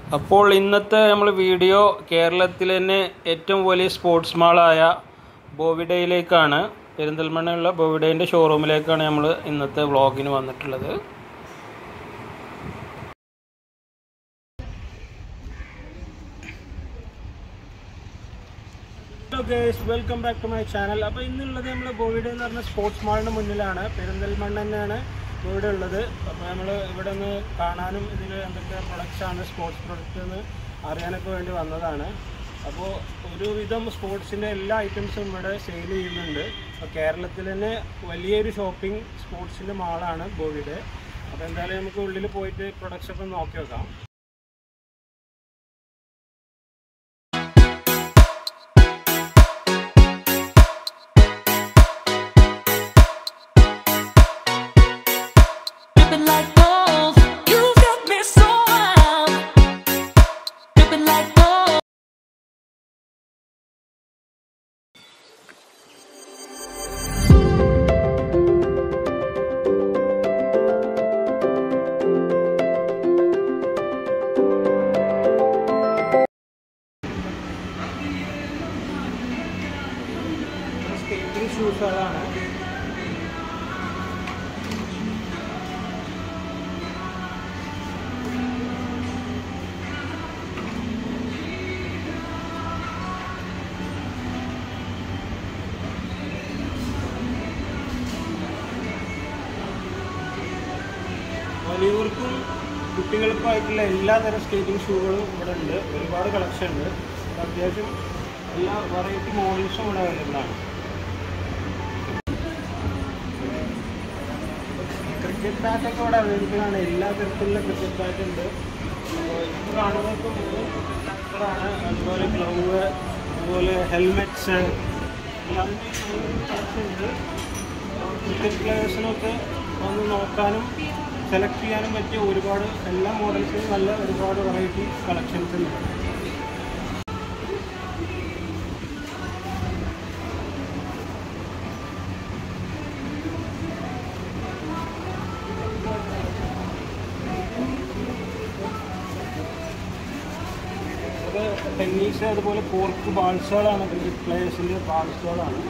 അപ്പോൾ ഇന്നത്തെ നമ്മൾ വീഡിയോ കേരളത്തിലെ തന്നെ ഏറ്റവും വലിയ സ്പോർട്സ് മാളായ ബോവിഡയിലേക്കാണ് പെരിന്തൽമണ്ണയുള്ള ബോവിഡേൻ്റെ ഷോറൂമിലേക്കാണ് നമ്മൾ ഇന്നത്തെ വ്ളോഗിന് വന്നിട്ടുള്ളത് hello guys welcome back to my channel അപ്പോൾ ഇന്നുള്ളത് നമ്മൾ ബോവിഡ് എന്ന് പറഞ്ഞ സ്പോർട്സ് മാളിന് മുന്നിലാണ് പെരിന്തൽമണ്ണ തന്നെയാണ് ബോവിഡ് ഉള്ളത് അപ്പോൾ നമ്മൾ ഇവിടെ നിന്ന് കാണാനും ഇതിൽ എന്തൊക്കെ പ്രൊഡക്ട്സ് ആണ് സ്പോർട്സ് പ്രൊഡക്റ്റ് എന്ന് അറിയാനൊക്കെ വേണ്ടി വന്നതാണ് അപ്പോൾ ഒരുവിധം സ്പോർട്സിൻ്റെ എല്ലാ ഐറ്റംസും ഇവിടെ സെയിൽ ചെയ്യുന്നുണ്ട് അപ്പോൾ കേരളത്തിൽ തന്നെ വലിയൊരു ഷോപ്പിംഗ് സ്പോർട്സിൻ്റെ മാളാണ് ബോവിഡ് അപ്പോൾ എന്തായാലും നമുക്ക് ഉള്ളിൽ പോയിട്ട് പ്രൊഡക്ട്സ് ഒക്കെ നോക്കി വെക്കാം Dripping like gold, you got me so wild. Dripping like gold. Skating ഷൂസുകളാണ് വലിയവർക്കും കുട്ടികൾക്കും ആയിട്ടുള്ള എല്ലാ തരം സ്കേറ്റിംഗ് ഷൂകളും ഇവിടെ ഉണ്ട് ഒരുപാട് കളക്ഷൻ ഉണ്ട് അത്യാവശ്യം എല്ലാ വെറൈറ്റി മോഡൽസും ഇവിടെ അവൈലബിൾ ആണ് ക്രിക്കറ്റ് ബാറ്റൊക്കെ ഇവിടെ അവൈലബിൾ ആണ് എല്ലാ തരത്തിലുള്ള ക്രിക്കറ്റ് ബാറ്റ് ഉണ്ട് അപ്പോൾ ഇപ്പോൾ കാണുന്നതൊക്കെ ആണ് അതുപോലെ ഗ്ലൗവ് അതുപോലെ ഹെൽമെറ്റ്സ് എല്ലാം കളക്ഷൻ ഉണ്ട് ക്രിക്കറ്റ് പ്ലേയേഴ്സിനൊക്കെ വന്ന് നോക്കാനും സെലക്ട് ചെയ്യാനും പറ്റിയ ഒരുപാട് എല്ലാ മോഡൽസിനും നല്ല ഒരുപാട് വെറൈറ്റി കളക്ഷൻസ് ഉണ്ട് അത് ടെന്നീസ് അതുപോലെ കോർക്ക് ബാൾസുകളാണ് ക്രിക്കറ്റ് പ്ലേയേഴ്സിൻ്റെ ബാൾസുകളാണ്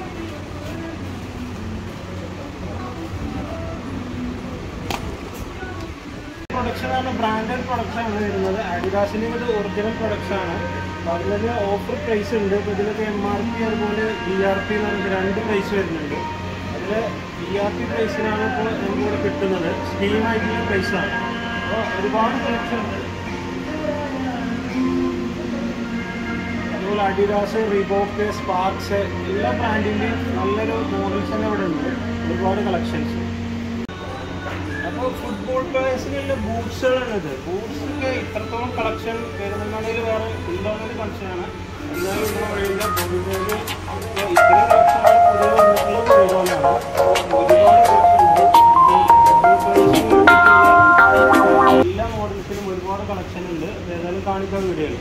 പ്രൊഡക്ഷൻ ആണ് ബ്രാൻഡഡ് പ്രൊഡക്ഷൻ ആണ് വരുന്നത് അഡിഡാസിന് ഇത് ഒറിജിനൽ പ്രൊഡക്ഷൻ ആണ് അപ്പോൾ അതിലൊരു ഓഫർ പ്രൈസ് ഉണ്ട് ഇപ്പോൾ ഇതിലൊക്കെ എം ആർ പി അതുപോലെ ബി ആർ പി എന്ന് പറഞ്ഞിട്ട് രണ്ട് പ്രൈസ് വരുന്നുണ്ട് അതിൽ ബി ആർ പി പ്രൈസിനാണ് ഇപ്പോൾ നമുക്കിവിടെ കിട്ടുന്നത് സ്കീമായിട്ടുള്ള പ്രൈസാണ് അപ്പോൾ ഒരുപാട് കളക്ഷൻ ഉണ്ട് അതുപോലെ അഡിഡാസ് റീബോക്ക് സ്പാർക്സ് എല്ലാ ബ്രാൻഡിൻ്റെയും നല്ലൊരു മോഡൽസ് തന്നെ ഇവിടെ ഉണ്ട് ഒരുപാട് കളക്ഷൻസ് അപ്പോൾ ഫുട്ബോൾ പ്ലേയേഴ്സിനുള്ള ബൂട്ട്സുകളാണിത് ബൂട്ട്സ് ഒക്കെ ഇത്രത്തോളം കളക്ഷൻ പെരുന്നമണയിൽ വേറെ ഉണ്ടാകുന്നൊരു കളക്ഷനാണ് എന്നാലും ഇവിടെ വഴിയുള്ള ബോഡിബോർഡ് ഇത്രയും കളക്ഷൻ പുതിയ വന്നിട്ടുള്ളത് ഒരുപോലെയാണ് ഒരുപാട് കളക്ഷൻ എല്ലാ മോഡൽസിലും ഒരുപാട് കളക്ഷൻ ഉണ്ട് അത് ഏതായാലും കാണിക്കാൻ വീഡിയോ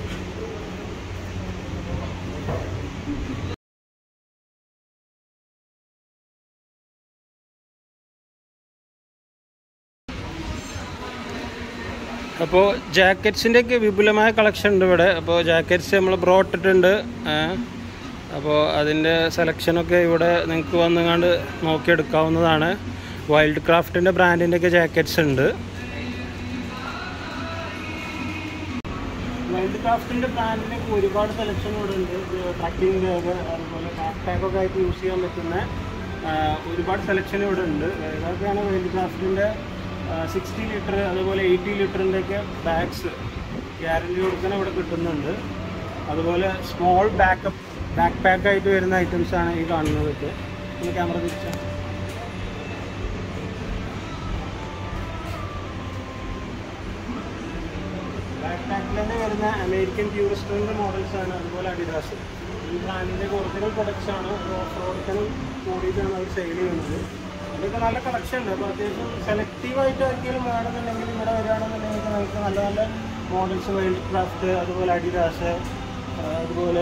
അപ്പോൾ ജാക്കറ്റ്സിൻ്റെ ഒക്കെ വിപുലമായ കളക്ഷൻ ഉണ്ട് ഇവിടെ അപ്പോൾ ജാക്കറ്റ്സ് നമ്മൾ ബ്രോ ഇട്ടിട്ടുണ്ട് അപ്പോൾ അതിൻ്റെ സെലക്ഷനൊക്കെ ഇവിടെ നിങ്ങൾക്ക് വന്നുകൊണ്ട് നോക്കിയെടുക്കാവുന്നതാണ് വൈൽഡ് ക്രാഫ്റ്റിൻ്റെ ബ്രാൻഡിൻ്റെ ഒക്കെ ജാക്കറ്റ്സ് ഉണ്ട് വൈൽഡ് ക്രാഫ്റ്റിൻ്റെ ബ്രാൻഡിനൊക്കെ ഒരുപാട് സെലക്ഷൻ ഇവിടെ ഉണ്ട് ട്രക്കിംഗ് ബാഗ് അതുപോലെ ബാക്ക് പാക്കൊക്കെ ആയിട്ട് യൂസ് ചെയ്യാൻ പറ്റുന്ന ആ, ഒരുപാട് സെലക്ഷൻ ഇവിടെ ഉണ്ട് ഇതൊക്കെയാണ് വൈൽഡ് ക്രാഫ്റ്റിൻ്റെ സിക്സ്റ്റി ലിറ്റർ അതുപോലെ എയ്റ്റി ലിറ്ററിൻ്റെ ഒക്കെ ബാഗ്സ് ഗ്യാരണ്ടി കൊടുക്കാൻ ഇവിടെ കിട്ടുന്നുണ്ട് അതുപോലെ സ്മോൾ ബാക്കപ്പ് ബാക്ക് പാക്ക് ആയിട്ട് വരുന്ന ഐറ്റംസ് ആണ് ഈ കാണുന്നതൊക്കെ ഒന്ന് ക്യാമറ തിരിച്ചാൽ ബാക്ക് പാക്കിൽ തന്നെ വരുന്ന അമേരിക്കൻ ടൂറിസ്റ്റിൻ്റെ മോഡൽസ് ആണ് അതുപോലെ അഡിഡാസ് ഈ ബ്രാൻഡിൻ്റെ ഒറിജിനൽ പ്രൊഡക്ട്സ് ആണ് ഓഫ് റോഡിനും കൂടിയിട്ടാണ് അവർ സെയിൽ ചെയ്യുന്നത് അതൊക്കെ നല്ല കളക്ഷൻ ഉണ്ട് അപ്പോൾ അത്യാവശ്യം സെലക്റ്റീവ് ആയിട്ട് ആർക്കെങ്കിലും വേണമെന്നുണ്ടെങ്കിൽ ഇവിടെ വരികയാണെന്നുണ്ടെങ്കിൽ നമുക്ക് നല്ല നല്ല മോഡൽസ് വൈൽഡ് ക്രാഫ്റ്റ് അതുപോലെ അഡിഡാസ് അതുപോലെ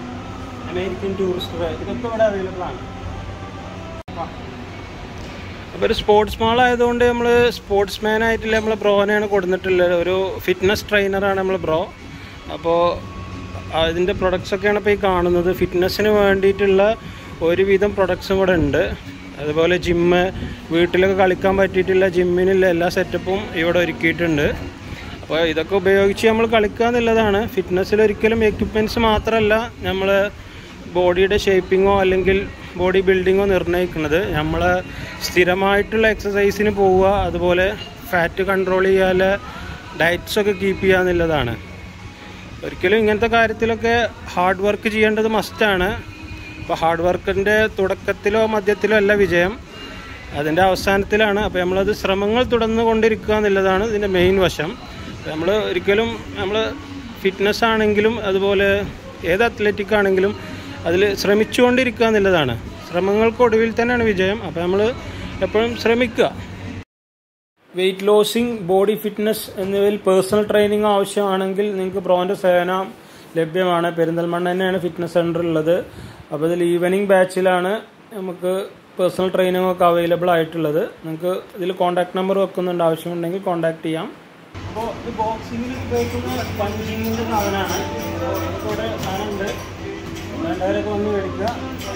അമേരിക്കൻ ടൂറിസ്റ്റ് ഇതൊക്കെ ഇവിടെ അവൈലബിൾ ആണ് അപ്പോൾ ഒരു സ്പോർട്സ് മാൾ ആയതുകൊണ്ട് നമ്മൾ സ്പോർട്സ് മാൻ ആയിട്ടുള്ള നമ്മൾ ബ്രോനെയാണ് കൊടുത്തിട്ടുള്ളത് ഒരു ഫിറ്റ്നസ് ട്രെയിനറാണ് നമ്മൾ ബ്രോ അപ്പോൾ അതിൻ്റെ പ്രൊഡക്ട്സ് ഒക്കെയാണ് ഇപ്പോൾ ഈ കാണുന്നത് ഫിറ്റ്നസ്സിന് വേണ്ടിയിട്ടുള്ള ഒരുവിധം പ്രൊഡക്ട്സും കൂടെ ഉണ്ട് അതുപോലെ ജിമ്മ് വീട്ടിലൊക്കെ കളിക്കാൻ പറ്റിയിട്ടുള്ള ജിമ്മിനുള്ള എല്ലാ സെറ്റപ്പും ഇവിടെ ഒരുക്കിയിട്ടുണ്ട് അപ്പോൾ ഇതൊക്കെ ഉപയോഗിച്ച് നമ്മൾ കളിക്കുക എന്നുള്ളതാണ് ഫിറ്റ്നസ്സിൽ ഒരിക്കലും എക്യുപ്മെൻറ്റ്സ് മാത്രമല്ല നമ്മൾ ബോഡിയുടെ ഷേപ്പിങ്ങോ അല്ലെങ്കിൽ ബോഡി ബിൽഡിങ്ങോ നിർണ്ണയിക്കുന്നത് നമ്മൾ സ്ഥിരമായിട്ടുള്ള എക്സസൈസിന് പോവുക അതുപോലെ ഫാറ്റ് കൺട്രോൾ ചെയ്യാതെ ഡയറ്റ്സൊക്കെ കീപ്പ് ചെയ്യുക എന്നുള്ളതാണ് ഒരിക്കലും ഇങ്ങനത്തെ കാര്യത്തിലൊക്കെ ഹാർഡ് വർക്ക് ചെയ്യേണ്ടത് മസ്റ്റാണ് അപ്പോൾ ഹാർഡ് വർക്കിൻ്റെ തുടക്കത്തിലോ മധ്യത്തിലോ അല്ല വിജയം അതിൻ്റെ അവസാനത്തിലാണ് അപ്പോൾ നമ്മളത് ശ്രമങ്ങൾ തുടർന്നു കൊണ്ടിരിക്കുക എന്നുള്ളതാണ് ഇതിൻ്റെ മെയിൻ വശം നമ്മൾ ഒരിക്കലും നമ്മൾ ഫിറ്റ്നസ് ആണെങ്കിലും അതുപോലെ ഏത് അത്ലറ്റിക് ആണെങ്കിലും അതിൽ ശ്രമിച്ചുകൊണ്ടിരിക്കുക എന്നുള്ളതാണ് ശ്രമങ്ങൾക്കൊടുവിൽ തന്നെയാണ് വിജയം അപ്പോൾ നമ്മൾ എപ്പോഴും ശ്രമിക്കുക വെയിറ്റ് ലോസിങ് ബോഡി ഫിറ്റ്നസ് എന്നിവയിൽ പേഴ്സണൽ ട്രെയിനിങ് ആവശ്യമാണെങ്കിൽ നിങ്ങൾക്ക് ബ്രോൻ്റെ സേവനം ലഭ്യമാണ് പെരിന്തൽമണ്ണ തന്നെയാണ് ഫിറ്റ്നസ് സെൻ്റർ ഉള്ളത് അപ്പോൾ ഇതിൽ ഈവനിങ് ബാച്ചിലാണ് നമുക്ക് പേഴ്സണൽ ട്രെയിനിങ് ഒക്കെ അവൈലബിൾ ആയിട്ടുള്ളത് നിങ്ങൾക്ക് ഇതിൽ കോൺടാക്ട് നമ്പർ വെക്കുന്നുണ്ട് ആവശ്യമുണ്ടെങ്കിൽ കോൺടാക്ട് ചെയ്യാം അപ്പോൾ ഇത് ബോക്സിങ്ങിൽ ഉപയോഗിക്കുന്ന പഞ്ചിങ്ങിൻ്റെ സാധനമാണ് ഇവിടെ സാധനമുണ്ട് വേണ്ടവരൊക്കെ വന്ന് മേടിക്കുക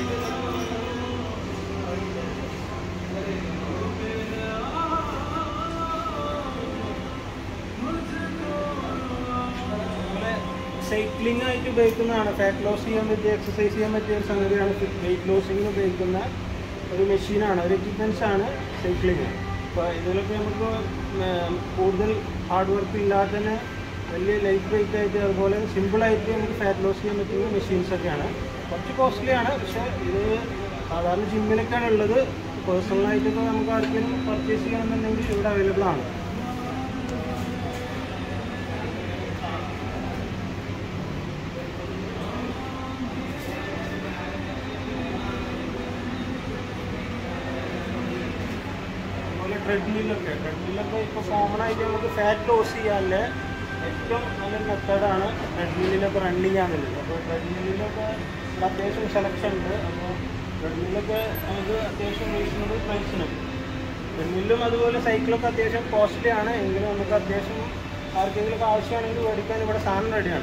സൈക്ലിംഗ് ആയിട്ട് ഉപയോഗിക്കുന്നതാണ് ഫാറ്റ് ലോസ് ചെയ്യാൻ പറ്റിയ എക്സസൈസ് ചെയ്യാൻ പറ്റിയ ഒരു സംഗതിയാണ് വെയിറ്റ് ലോസിങ്ങിന് ഉപയോഗിക്കുന്ന ഒരു മെഷീനാണ് ഒരു എക്യുപ്മെൻറ്റ്സ് ആണ് സൈക്ലിംഗ് അപ്പോൾ ഇതിലൊക്കെ നമുക്ക് ഉം, കൂടുതൽ ഹാർഡ് വർക്ക് ഇല്ലാതെ തന്നെ വലിയ ലൈറ്റ് വെയിറ്റ് ആയിട്ട് അതുപോലെ സിമ്പിളായിട്ട് നമുക്ക് ഫാറ്റ് ലോസ് ചെയ്യാൻ പറ്റുന്ന മെഷീൻസ് ഒക്കെയാണ് കുറച്ച് കോസ്റ്റ്ലി ആണ് പക്ഷേ ഇത് സാധാരണ ജിമ്മിലൊക്കെയാണ് ഉള്ളത് പേഴ്സണലായിട്ടൊക്കെ നമുക്ക് ആർക്കെങ്കിലും പർച്ചേസ് ചെയ്യണമെന്നുണ്ടെങ്കിൽ ഇവിടെ അവൈലബിൾ ആണ് അതുപോലെ ട്രെഡ്മില്ലൊക്കെ ട്രെഡ്മില്ലൊക്കെ ഇപ്പോൾ കോമൺ ആയിട്ട് നമുക്ക് ഫാറ്റ് ലോസ് ചെയ്യാനുള്ള ഏറ്റവും നല്ലൊരു മെത്തേഡാണ് ട്രെഡ്മില്ലൊക്കെ റൺ ചെയ്യാന്നുള്ളത് അപ്പോൾ ട്രെഡ്മില്ലൊക്കെ ഇവിടെ അത്യാവശ്യം സെലക്ഷൻ ഉണ്ട് അപ്പോൾ ട്രെഡ്മില്ലൊക്കെ നമുക്ക് അത്യാവശ്യം റീസണബിൾ പ്രൈസിന് ട്രെഡ്മില്ലും അതുപോലെ സൈക്കിളൊക്കെ അത്യാവശ്യം കോസ്റ്റ്ലി ആണ് എങ്കിലും നമുക്ക് അത്യാവശ്യം ആർക്കെങ്കിലും ആവശ്യമാണെങ്കിൽ മേടിക്കാൻ ഇവിടെ സാധനം റെഡിയാണ്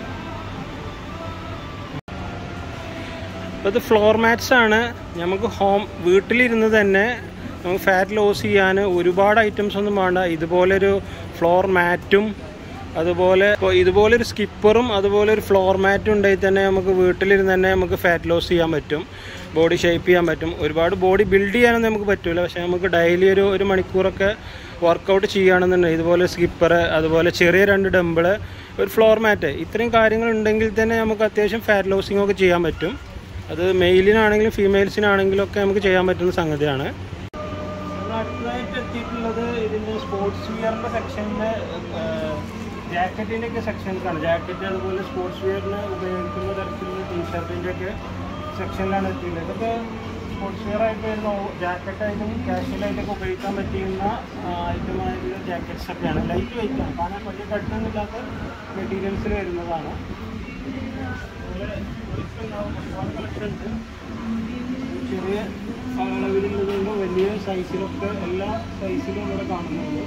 അപ്പോൾ ഇത് ഫ്ലോർ മാറ്റ്സ് ആണ് നമുക്ക് ഹോം വീട്ടിലിരുന്ന് തന്നെ നമുക്ക് ഫാറ്റ് ലോസ് ചെയ്യാൻ ഒരുപാട് ഐറ്റംസ് ഒന്നും വേണ്ട ഇതുപോലൊരു ഫ്ലോർ മാറ്റും അതുപോലെ ഇപ്പോൾ ഇതുപോലൊരു സ്കിപ്പറും അതുപോലെ ഒരു ഫ്ലോർ മാറ്റും ഉണ്ടെങ്കിൽ തന്നെ നമുക്ക് വീട്ടിലിരുന്ന് തന്നെ നമുക്ക് ഫാറ്റ് ലോസ് ചെയ്യാൻ പറ്റും ബോഡി ഷേപ്പ് ചെയ്യാൻ പറ്റും ഒരുപാട് ബോഡി ബിൽഡ് ചെയ്യാനൊന്നും നമുക്ക് പറ്റില്ല പക്ഷേ നമുക്ക് ഡെയിലി ഒരു ഒരു മണിക്കൂറൊക്കെ വർക്കൗട്ട് ചെയ്യുകയാണെന്നുണ്ടെങ്കിൽ ഇതുപോലെ സ്കിപ്പർ അതുപോലെ ചെറിയ രണ്ട് ഡമ്പിള് ഒരു ഫ്ലോർ മാറ്റ് ഇത്രയും കാര്യങ്ങൾ ഉണ്ടെങ്കിൽ തന്നെ നമുക്ക് അത്യാവശ്യം ഫാറ്റ് ലോസിങ് ഒക്കെ ചെയ്യാൻ പറ്റും അത് മെയിലിനാണെങ്കിലും ഫീമെയിൽസിനാണെങ്കിലും ഒക്കെ നമുക്ക് ചെയ്യാൻ പറ്റുന്ന സംഗതിയാണ് നമ്മൾ അടുത്തതായിട്ട് എത്തിയിട്ടുള്ളത് ഇതിൻ്റെ സ്പോർട്സ് വിയറിൻ്റെ സെക്ഷനിലെ ജാക്കറ്റിൻ്റെ ഒക്കെ സെക്ഷൻസാണ് ജാക്കറ്റ് അതുപോലെ സ്പോർട്സ് വിയറിന് ഉപയോഗിക്കുന്ന തരത്തിലുള്ള ടീഷർട്ടിൻ്റെ ഒക്കെ സെക്ഷനിലാണ് എത്തിയിട്ടുള്ളത് ഇതൊക്കെ സ്പോർട്സ് വെയർ ആയിട്ട് വരുന്ന ജാക്കറ്റായിട്ടും കാഷ്വലായിട്ടൊക്കെ ഉപയോഗിക്കാൻ പറ്റുന്ന ഐറ്റമായിട്ടുള്ള ജാക്കറ്റ്സ് ഒക്കെയാണ് ലൈറ്റ് വെയിറ്റ് ആണ് കാരണം വലിയ കട്ടൊന്നുമില്ലാത്ത മെറ്റീരിയൽസിൽ വരുന്നതാണ് അതുപോലെ ഉണ്ടാവും ഒരുപാട് കളക്ഷൻ ഉണ്ട് ചെറിയ അളവിലുള്ളതുകൊണ്ട് വലിയ സൈസിലൊക്കെ എല്ലാ സൈസിലും ഇവിടെ കാണുന്നുണ്ട്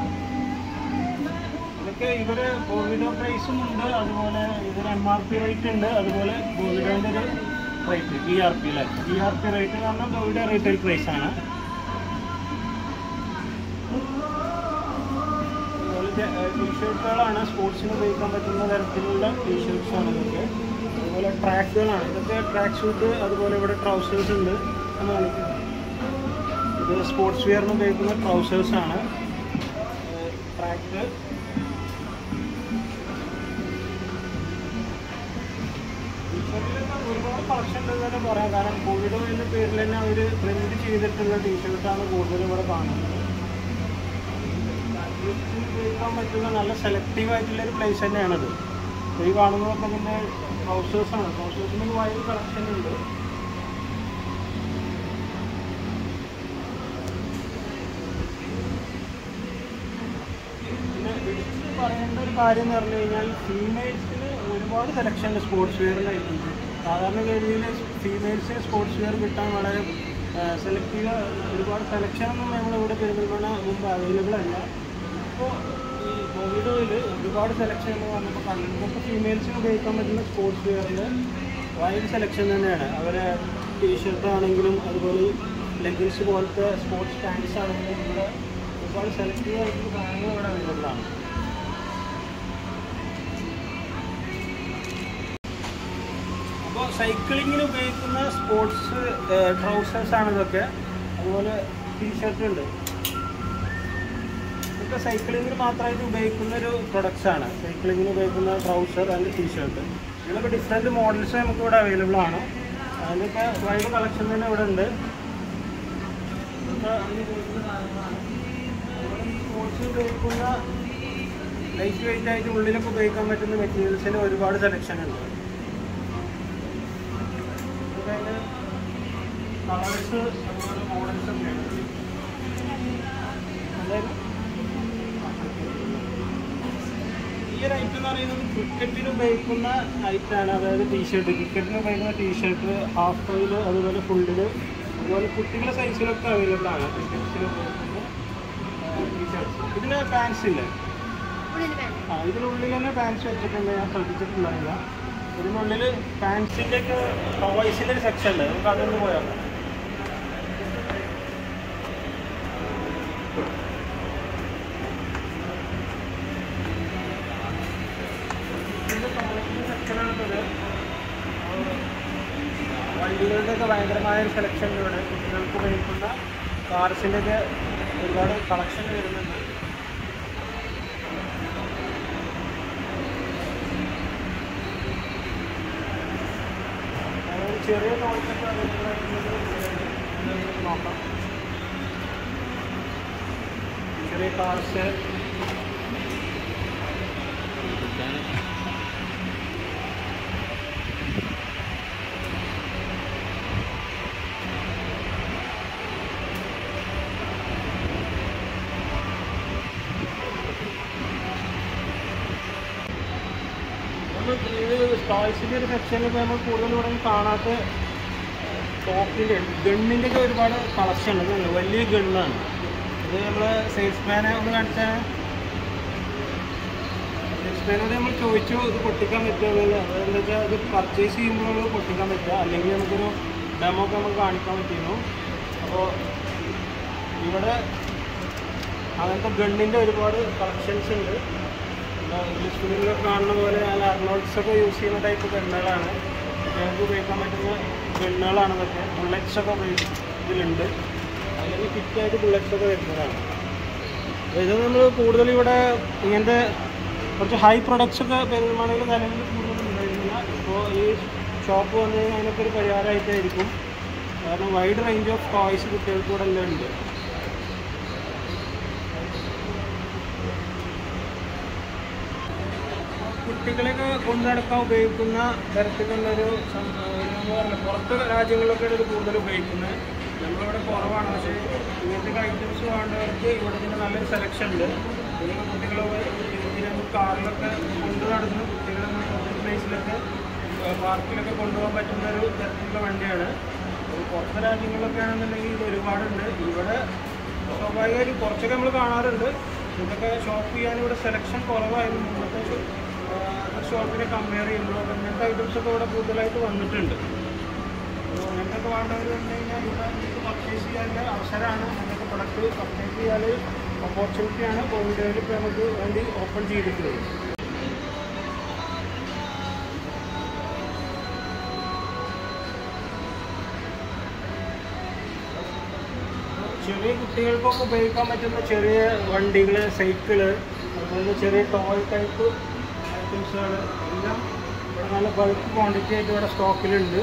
ഇതൊക്കെ ഇവിടെ ബോവിഡോ പ്രൈസും ഉണ്ട് അതുപോലെ ഇതിന് എം ആർ പി റേറ്റ് ഉണ്ട് അതുപോലെ ബോവിഡോൻ്റെ ഒരു റേറ്റ് ബി ആർ പി അല്ലേ ബി ആർ പി റേറ്റ് എന്ന് പറഞ്ഞാൽ ബോവിഡോ റീറ്റെയിൽ പ്രൈസ് ആണ് അതുപോലെ ടീഷർട്ടുകളാണ് സ്പോർട്സിന് ഉപയോഗിക്കാൻ പറ്റുന്ന തരത്തിലുള്ള ടീഷർട്ട്സ് ആണ് ഇതൊക്കെ അതുപോലെ ട്രാക്കുകളാണ് ഇതൊക്കെ ട്രാക്ക് ഷൂട്ട് അതുപോലെ ഇവിടെ ട്രൗസേഴ്സ് ഉണ്ട് എന്ന് കാണിക്കുന്നത് ഇത് സ്പോർട്സ് വെയറിന് ഉപയോഗിക്കുന്ന ട്രൗസേഴ്സ് ആണ് ട്രാക്ക് ഒരുപാട് കളക്ഷൻ ഉണ്ടെന്ന് തന്നെ പറയാം കാരണം കോവിഡ് എന്ന പേരിൽ തന്നെ അവർ പ്രിന്റ് ചെയ്തിട്ടുള്ള ടീഷർട്ടാണ് കൂടുതലും ഇവിടെ കാണുന്നത് അത്ലറ്റ്സിന് ഉപയോഗിക്കാൻ പറ്റുന്ന നല്ല സെലക്റ്റീവ് ആയിട്ടുള്ള ഒരു പ്ലേസ് തന്നെയാണത് ഈ കാണുന്നതൊക്കെ ഇതിൻ്റെ ട്രൗസേഴ്സാണ് ട്രൗസേഴ്സിന് ഭയങ്കര കളക്ഷൻ ഉണ്ട് പിന്നെ എടുത്ത് പറയേണ്ട ഒരു കാര്യം എന്ന് പറഞ്ഞു കഴിഞ്ഞാൽ ഫീമെയിൽസിന് ഒരുപാട് സെലക്ഷൻ ഉണ്ട് സ്പോർട്സ് വെയറിൻ്റെ ഐറ്റംസ് സാധാരണ ഗതിയിൽ ഫീമെയിൽസിന് സ്പോർട്സ് വെയർ കിട്ടാൻ വളരെ സെലക്ട് ചെയ്യുക ഒരുപാട് സെലക്ഷനൊന്നും നമ്മളിവിടെ പെരുന്തൽമണ്ണ മുമ്പ് അവൈലബിൾ അല്ല അപ്പോൾ ഈ കോവിഡ് ഓയിൽ ഒരുപാട് സെലക്ഷൻ എന്ന് പറഞ്ഞപ്പോൾ കണ്ടിട്ടുണ്ട് ഇപ്പോൾ ഫീമെയിൽസിന് ഉപയോഗിക്കാൻ പറ്റുന്ന സ്പോർട്സ് വെയറിൽ വൈഡ് സെലക്ഷൻ തന്നെയാണ് അവരെ ടീഷർട്ട് ആണെങ്കിലും അതുപോലെ ലെഗിൻസ് പോലത്തെ സ്പോർട്സ് പാൻസ് ആണെങ്കിലും ഇവിടെ ഒരുപാട് സെലക്റ്റീവ് ആയിട്ടുള്ള സാധനങ്ങൾ ഇവിടെ അവൈലബിൾ ആണ് അപ്പോൾ സൈക്ലിങ്ങിന് ഉപയോഗിക്കുന്ന സ്പോർട്സ് ട്രൗസേഴ്സ് ആണ് ഇതൊക്കെ അതുപോലെ ടീഷർട്ട് ഉണ്ട് ഇതൊക്കെ സൈക്ലിങ്ങിന് മാത്രമായിട്ട് ഉപയോഗിക്കുന്ന ഒരു പ്രൊഡക്ട്സ് ആണ് സൈക്ലിങ്ങിന് ഉപയോഗിക്കുന്ന ട്രൗസർ ആൻഡ് ടീഷർട്ട് ഇതിലൊക്കെ ഡിഫറെൻറ്റ് മോഡൽസ് നമുക്ക് ഇവിടെ അവൈലബിൾ ആണ് അതിൻ്റെയൊക്കെ വൈഡ് കളക്ഷൻ തന്നെ ഇവിടെ ഉണ്ട് ഇതൊക്കെ അതിന് ഉപയോഗിക്കുന്ന സാധനങ്ങളാണ് അതുപോലെ ഈ സ്പോർട്സിന് ഉപയോഗിക്കുന്ന ലൈറ്റ് വെയിറ്റ് ആയിട്ട് ഉള്ളിലൊക്കെ ഉപയോഗിക്കാൻ പറ്റുന്ന മെറ്റീരിയൽസിന് ഒരുപാട് സെലക്ഷൻ ഉണ്ട് കളേഴ്സ് അതുപോലെ മോഡൽസ് ഒക്കെയാണ് അതായത് ഈ ഒരു ഐറ്റം എന്ന് പറയുന്നത് ക്രിക്കറ്റിന് ഉപയോഗിക്കുന്ന ഐറ്റാണ് അതായത് ടീഷർട്ട് ക്രിക്കറ്റിന് ഉപയോഗിക്കുന്ന ടീഷർട്ട് ഹാഫ് ഫൈല് അതുപോലെ ഫുള്ളില് അതുപോലെ കുട്ടികളുടെ സൈസിലൊക്കെ അവൈലബിൾ ആണ് ക്രിക്കറ്റ്സിന് ഉപയോഗിക്കുന്ന ടീഷർട്ട്സ് ഇതിന് പാൻസ് ഇല്ലേ ആ ഇതിനുള്ളിൽ തന്നെ പാൻസ് വെച്ചിട്ടുണ്ട് ഞാൻ ശ്രദ്ധിച്ചിട്ടുണ്ടായില്ല ഇതിനുള്ളിൽ പാൻസിൻ്റെ ഒക്കെ ടോയ്സിൻ്റെ ഒരു സെക്ഷൻ ഉണ്ട് നമുക്ക് അതൊന്ന് പോയാൽ വണ്ടികളുടെ ഒക്കെ ഭയങ്കരമായ ഒരു സെലക്ഷൻ ഇവിടെ കുട്ടികൾക്ക് ഉപയോഗിക്കുന്ന കാർസിൻ്റെ ഒക്കെ ഒരുപാട് കളക്ഷൻ വരുന്നുണ്ട് അതായത് ചെറിയ ടോയ്സൊക്കെ അവൈലബിൾ ആയിട്ടുള്ളത് നിങ്ങൾക്ക് നോക്കാം ചെറിയ കാർസ് നമ്മൾ ഇത് ടോയ്സിൻ്റെ ഒരു സെക്ഷനിൽ ഇപ്പോൾ നമ്മൾ കൂടുതൽ ഇവിടെ കാണാത്ത ടോപ്പിൻ്റെ ഗണ്ണിൻ്റെ ഒക്കെ ഒരുപാട് കളക്ഷൻ ഉണ്ട് ഇതുണ്ട് വലിയ ഗണ്ണാണ് ഇത് നമ്മൾ സെയിൽസ്മാനെ ഒന്ന് കാണിച്ചാൽ സെയിൽസ്മാനോട് നമ്മൾ ചോദിച്ചു ഇത് പൊട്ടിക്കാൻ പറ്റുമല്ലോ അതെന്താ വെച്ചാൽ ഇത് പർച്ചേസ് ചെയ്യുമ്പോൾ പൊട്ടിക്കാൻ പറ്റുക അല്ലെങ്കിൽ നമുക്കൊരു ഡെമോ ഒക്കെ നമുക്ക് കാണിക്കാൻ പറ്റിയിരുന്നു അപ്പോൾ ഇവിടെ അങ്ങനത്തെ ഗണ്ണിൻ്റെ ഒരുപാട് കളക്ഷൻസ് ഉണ്ട് എന്താ ഇംഗ്ലീഷ് ഫിലിമിലൊക്കെ കാണുന്ന പോലെ നല്ല അർണോൾഡ്സ് ഒക്കെ യൂസ് ചെയ്യുന്ന ടൈപ്പ് ഗണ്ണുകളാണ് കുട്ടികൾക്ക് ഉപയോഗിക്കാൻ പറ്റുന്ന ഗണ്ണുകളാണ് ഇതൊക്കെ ബുള്ളറ്റ്സ് ഒക്കെ ഉപയോഗി ഇതിലുണ്ട് അല്ലെങ്കിൽ ഫിറ്റായിട്ട് ബുള്ളറ്റ്സ് ഒക്കെ വരുന്നതാണ് അപ്പോൾ ഇത് നമ്മൾ കൂടുതൽ ഇവിടെ ഇങ്ങനത്തെ കുറച്ച് ഹൈ പ്രൊഡക്ട്സ് ഒക്കെ പെരുമാണെങ്കിൽ നിലവിൽ കൂടുതൽ ഉണ്ടായിരുന്നില്ല ഇപ്പോൾ ഈ ഷോപ്പ് വന്നു കഴിഞ്ഞാൽ അതിനൊക്കെ ഒരു പരിഹാരമായിട്ടായിരിക്കും കാരണം വൈഡ് റേഞ്ച് ഓഫ് ടോയ്സ് കുട്ടികൾക്ക് ഇവിടെ എല്ലാം ഉണ്ട് കുട്ടികളെയൊക്കെ കൊണ്ടു നടക്കാൻ ഉപയോഗിക്കുന്ന തരത്തിലുള്ളൊരു സം- ഒരു എന്താ പറയുക പുറത്ത് രാജ്യങ്ങളിലൊക്കെ ഇത് കൂടുതൽ ഉപയോഗിക്കുന്നത് നമ്മളിവിടെ കുറവാണ് പക്ഷേ ഇങ്ങനത്തെ ഐറ്റംസ് വേണ്ടവർക്ക് ഇവിടെ ഇതിന് നല്ലൊരു സെലക്ഷൻ ഉണ്ട് ഇതിലൊക്കെ കുട്ടികളെ ഇതിനെ കാറിലൊക്കെ കൊണ്ടു നടന്ന് കുട്ടികളെ പബ്ലിക് പ്ലേസിലൊക്കെ പാർക്കിലൊക്കെ കൊണ്ടുപോകാൻ പറ്റുന്ന ഒരു തരത്തിലുള്ള വണ്ടിയാണ് ഒരു പുറത്തെ രാജ്യങ്ങളിലൊക്കെ ആണെന്നുണ്ടെങ്കിൽ ഇത് ഒരുപാടുണ്ട് ഇവിടെ സ്വാഭാവികമായിട്ടും കുറച്ചൊക്കെ നമ്മൾ കാണാറുണ്ട് ഇതൊക്കെ ഷോപ്പ് ചെയ്യാൻ ഇവിടെ സെലക്ഷൻ കുറവായിരുന്നു മുമ്പത്തെ ഷോപ്പിനെ കമ്പയർ ചെയ്യുമ്പോൾ അപ്പോൾ ഇങ്ങനത്തെ ഐറ്റംസ് ഒക്കെ ഇവിടെ കൂടുതലായിട്ട് വന്നിട്ടുണ്ട് അപ്പോൾ അങ്ങനത്തെ വേണ്ടവർ വന്നു കഴിഞ്ഞാൽ ഇവിടെ നിങ്ങൾക്ക് പർച്ചേസ് ചെയ്യാനുള്ള അവസരമാണ് അങ്ങനത്തെ പ്രൊഡക്റ്റ് പർച്ചേസ് ചെയ്യാൻ ഓപ്പർച്യൂണിറ്റിയാണ് കോവിഡിൽ ഇപ്പോൾ നമുക്ക് വേണ്ടി ഓപ്പൺ ചെയ്തിട്ടുള്ളത് ചെറിയ കുട്ടികൾക്കൊക്കെ ഉപയോഗിക്കാൻ പറ്റുന്ന ചെറിയ വണ്ടികൾ സൈക്കിള് അതുപോലെ ചെറിയ ടോയ് ടൈപ്പ് ഐറ്റംസുകൾ എല്ലാം ഇവിടെ നല്ല ബൾക്ക് ക്വാണ്ടിറ്റി ആയിട്ട് ഇവിടെ സ്റ്റോക്കിലുണ്ട്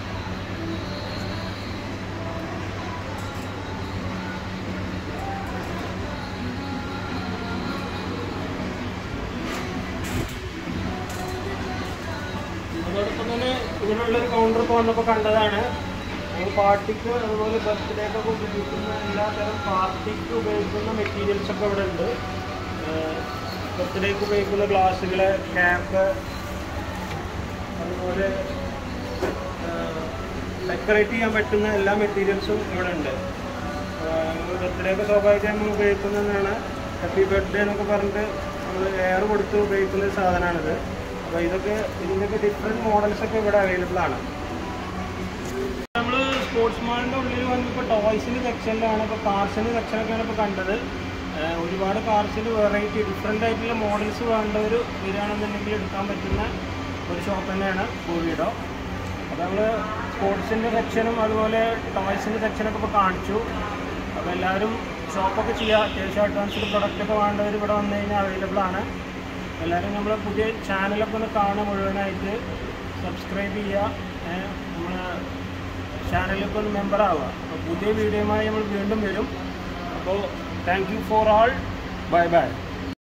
അതോടൊപ്പം തന്നെ ഇതിനുള്ളൊരു കൗണ്ടർ ഇപ്പോൾ വന്നപ്പോൾ കണ്ടതാണ് നമ്മൾ പാർട്ടിക്ക് അതുപോലെ ബർത്ത്ഡേക്കൊക്കെ ഉപയോഗിക്കുന്ന എല്ലാതരം പാർട്ടിക്ക് ഉപയോഗിക്കുന്ന മെറ്റീരിയൽസ് ഒക്കെ ഇവിടെ ഉണ്ട് ബർത്ത്ഡേക്ക് ഉപയോഗിക്കുന്ന ഗ്ലാസ്സുകൾ ക്യാപ്പ് അതുപോലെ ഡെക്കറേറ്റ് ചെയ്യാൻ പറ്റുന്ന എല്ലാ മെറ്റീരിയൽസും ഇവിടെ ഉണ്ട് ബർത്ത്ഡേ ഒക്കെ സ്വാഭാവികമായും നമ്മൾ ഉപയോഗിക്കുന്നതാണ് ഹാപ്പി ബർത്ത്ഡേ എന്നൊക്കെ പറഞ്ഞിട്ട് നമ്മൾ എയർ കൊടുത്ത് ഉപയോഗിക്കുന്ന ഒരു സാധനമാണിത് അപ്പോൾ ഇതൊക്കെ ഇതിൻ്റെയൊക്കെ ഡിഫറെൻറ്റ് മോഡൽസ് ഒക്കെ ഇവിടെ അവൈലബിൾ ആണ് നമ്മൾ സ്പോർട്സ് മാളിൻ്റെ ഉള്ളിൽ വന്നപ്പോൾ ടോയ്സിൻ്റെ സെക്ഷനിലാണ് ഇപ്പോൾ കാർസിൻ്റെ സെക്ഷനൊക്കെയാണ് ഇപ്പോൾ കണ്ടത് ഏഹ് ഒരുപാട് കാർസിൽ വെറൈറ്റി ഡിഫറെൻ്റ് ആയിട്ടുള്ള മോഡൽസ് വേണ്ടവർ വരികയാണെന്നുണ്ടെങ്കിൽ എടുക്കാൻ പറ്റുന്ന ഒരു ഷോപ്പ് തന്നെയാണ് പൂവിടോ അപ്പോൾ നമ്മൾ സ്പോർട്സിൻ്റെ സെക്ഷനും അതുപോലെ ടോയ്സിൻ്റെ സെക്ഷനൊക്കെ ഇപ്പോൾ കാണിച്ചു അപ്പോൾ എല്ലാവരും ഷോപ്പൊക്കെ ചെയ്യുക അത്യാവശ്യം അഡ്വാൻസ്ഡ് പ്രൊഡക്റ്റൊക്കെ വേണ്ടവർ ഇവിടെ വന്നു കഴിഞ്ഞാൽ അവൈലബിൾ ആണ് എല്ലാവരും നമ്മളെ പുതിയ ചാനലൊക്കെ ഒന്ന് കാണുക മുഴുവനായിട്ട് സബ്സ്ക്രൈബ് ചെയ്യുക നമ്മൾ ചാനലിലൊക്കെ ഒന്ന് മെമ്പർ ആവുക അപ്പോൾ പുതിയ വീഡിയോയുമായി നമ്മൾ വീണ്ടും വരും അപ്പോൾ thank you for all bye by